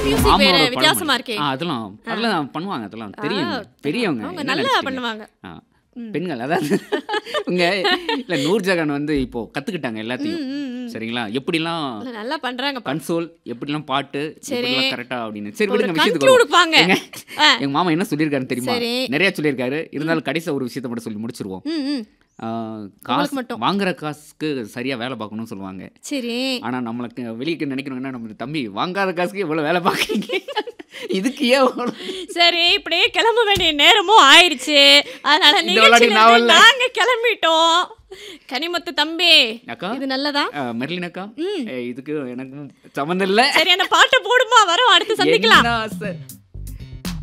Music வேற மாமாவோட வித்தியாசமா பழமொழி. இருக்கே ஆ, அதெல்லாம் அதெல்லாம் பண்ணுவாங்க அதெல்லாம் தெரியும் ஆ, பெரியவங்க அவங்க என்ன நல்லா நினைச்சிட்டீங்க? பண்ணுவாங்க ஆ, பெண்கள் அதாவது உங்க இல்ல நூர்ஜஹான் வந்து இப்போ கத்துக்கிட்டாங்க எல்லாத்தையும் ம், ம், ம். சரிங்களா எப்படிலாம் இல்ல, நல்லா பண்றாங்க கன்சோல் எப்படிலாம் பாட்டு சரி. எப்படிலாம் கரெக்டா அப்படின்னு சரி ஒரு விடுங்க விஷயத்துக்கு கன்க்ளூட் வருவோம். பாங்க ஏங்க, ஆ. எங்க மாமா என்ன சொல்லியிருக்காருன்னு தெரியுமா சரி. நிறைய சொல்லியிருக்காரு இருந்தாலும் கடைசியா ஒரு விஷயத்தை மட்டும் சொல்லி முடிச்சிருவோம் ம், ம். ஆ, காசு உங்களுக்கு மட்டும். வாங்குற காசுக்கு சரியா வேலை பார்க்கணும்னு சொல்லுவாங்க சரி ஆனா நம்மளுக்கு வெளியே நினைக்கணும்னா நம்ம தம்பி வாங்காத காசுக்கு எவ்வளவு வேலை பார்க்கறீங்க இதுக்கு ஏன் அவ்வளவு? சரி இப்படியே கிளம்ப வேண்டிய நேரமும் ஆயிருச்சு அதனால இந்த விளையாட்டு நிகழ்ச்சியில நான் இருந்து வரல. நாங்க கிளம்பிட்டோம் கனிமுத்து தம்பி அக்கா இது நல்லதா ஆ, மெர்லின் அக்கா ஏ, இதுக்கு எனக்கும் சம்மந்தம் இல்ல சரி அந்த பாட்டை போடுமா வரோம் அடுத்து சந்திக்கலாம் என்ன ஆசை